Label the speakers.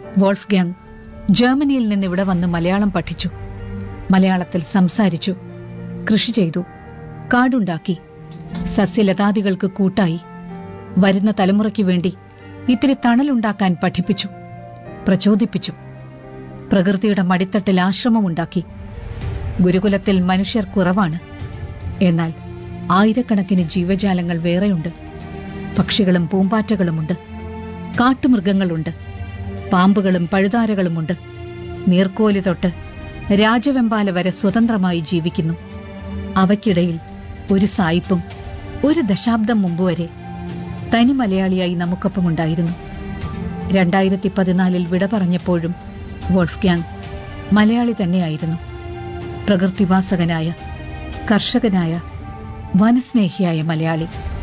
Speaker 1: wolf gang ജർമ്മനിയിൽ നിന്ന് ഇവിടെ വന്ന് മലയാളം പഠിച്ചു മലയാളത്തിൽ സംസാരിച്ചു കൃഷി ചെയ്തു കാടുണ്ടാക്കി സസ്യലതാദികൾക്ക് കൂട്ടായി വരുന്ന തലമുറയ്ക്ക് വേണ്ടി ഇത്തിരി തണലുണ്ടാക്കാൻ പഠിപ്പിച്ചു പ്രചോദിപ്പിച്ചു പ്രകൃതിയുടെ മടിത്തട്ടിൽ ആശ്രമമുണ്ടാക്കി ഗുരുകുലത്തിൽ മനുഷ്യർ കുറവാണ് എന്നാൽ ആയിരക്കണക്കിന് ജീവജാലങ്ങൾ വേറെയുണ്ട് പക്ഷികളും പൂമ്പാറ്റകളുമുണ്ട് കാട്ടുമൃഗങ്ങളുണ്ട് പാമ്പുകളും പഴുതാരകളുമുണ്ട് നീർക്കോലി തൊട്ട് രാജവെമ്പാല വരെ സ്വതന്ത്രമായി ജീവിക്കുന്നു അവയ്ക്കിടയിൽ ഒരു സായിപ്പും ഒരു ദശാബ്ദം മുമ്പ് വരെ തനി മലയാളിയായി നമുക്കൊപ്പമുണ്ടായിരുന്നു രണ്ടായിരത്തി പതിനാലിൽ വിട പറഞ്ഞപ്പോഴും വോൾഫ് ഗ്യാങ് മലയാളി തന്നെയായിരുന്നു പ്രകൃതിവാസകനായ കർഷകനായ വനസ്നേഹിയായ മലയാളി